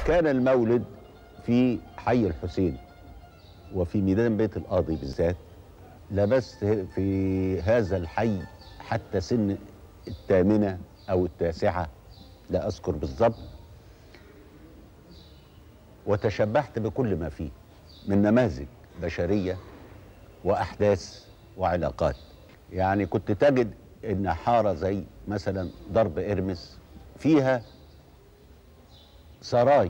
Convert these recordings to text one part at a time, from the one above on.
كان المولد في حي الحسين وفي ميدان بيت القاضي بالذات لبست في هذا الحي حتى سن الثامنة أو التاسعة لا أذكر بالضبط وتشبعت بكل ما فيه من نماذج بشرية وأحداث وعلاقات يعني كنت تجد إن حارة زي مثلا ضرب إرمس فيها سراي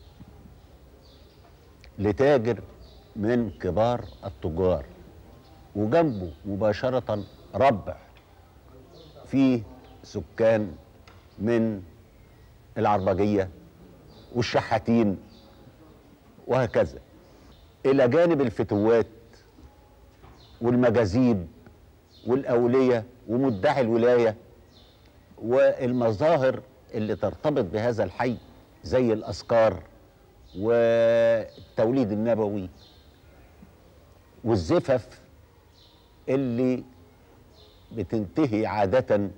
لتاجر من كبار التجار وجنبه مباشرة ربع فيه سكان من العربجية والشحاتين وهكذا إلى جانب الفتوات والمجاذيب والأولية ومدعي الولاية والمظاهر اللي ترتبط بهذا الحي زي الأذكار والتوليد النبوي والزفف اللي بتنتهي عادة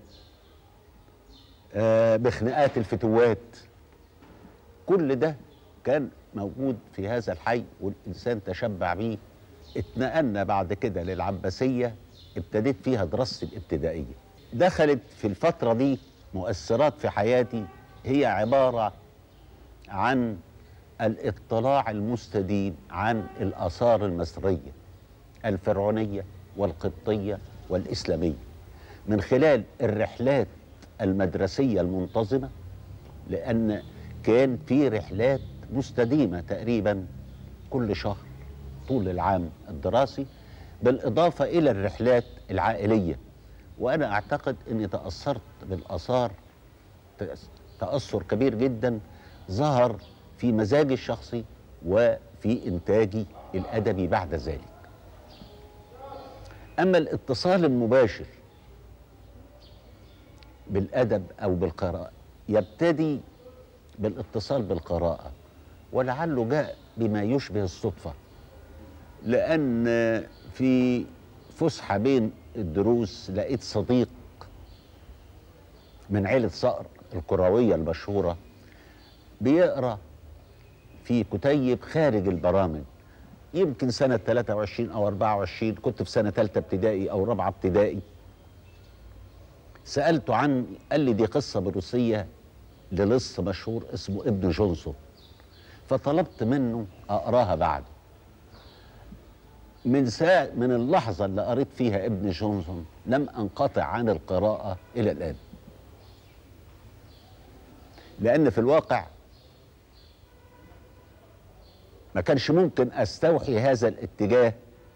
آه، بخناقات الفتوات كل ده كان موجود في هذا الحي والإنسان تشبع بيه اتنقلنا بعد كده للعباسية ابتديت فيها دراستي الابتدائية دخلت في الفترة دي مؤثرات في حياتي هي عبارة عن الاطلاع المستديم عن الآثار المصرية الفرعونية والقبطية والإسلامية من خلال الرحلات المدرسية المنتظمة لأن كان في رحلات مستديمة تقريبا كل شهر طول العام الدراسي بالإضافة إلى الرحلات العائلية وأنا أعتقد أني تأثرت بالآثار تأثر كبير جدا ظهر في مزاجي الشخصي وفي إنتاجي الأدبي بعد ذلك أما الاتصال المباشر بالأدب أو بالقراءة يبتدي بالاتصال بالقراءة ولعله جاء بما يشبه الصدفة لأن في فسحة بين الدروس لقيت صديق من عيلة صقر الكروية المشهورة بيقرأ في كتيب خارج البرامج يمكن سنة 23 أو 24 كنت في سنة ثالثة ابتدائي أو رابعة ابتدائي سألته عن قال لي دي قصة بروسية للص مشهور اسمه ابن جونسون فطلبت منه أقراها بعد من ساعة من اللحظة اللي قريت فيها ابن جونسون لم أنقطع عن القراءة إلى الآن لأن في الواقع ما كانش ممكن استوحي هذا الاتجاه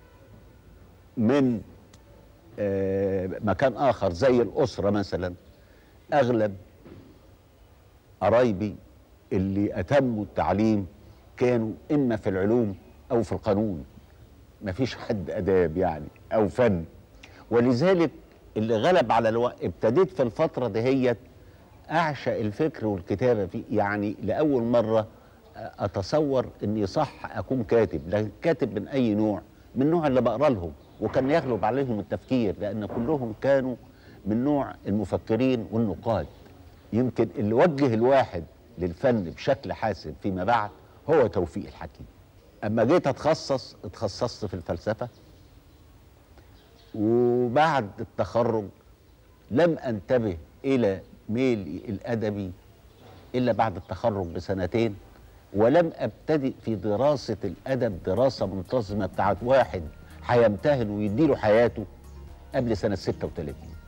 من آه، مكان اخر زي الاسره مثلا اغلب قرايبي اللي اتموا التعليم كانوا اما في العلوم او في القانون ما فيش حد اداب يعني او فن ولذلك اللي غلب على الوقت ابتديت في الفتره دهيت اعشق الفكر والكتابه فيه يعني لاول مره اتصور اني صح اكون كاتب لكن كاتب من اي نوع من النوع اللي بقرا لهم وكان يغلب عليهم التفكير لان كلهم كانوا من نوع المفكرين والنقاد يمكن اللي وجه الواحد للفن بشكل حاسم فيما بعد هو توفيق الحكيم اما جيت اتخصص اتخصصت في الفلسفه وبعد التخرج لم انتبه الى ميلي الادبي الا بعد التخرج بسنتين ولم ابتدئ في دراسه الادب دراسه منتظمه بتاعت واحد هيمتهن ويديله حياته قبل سنه 36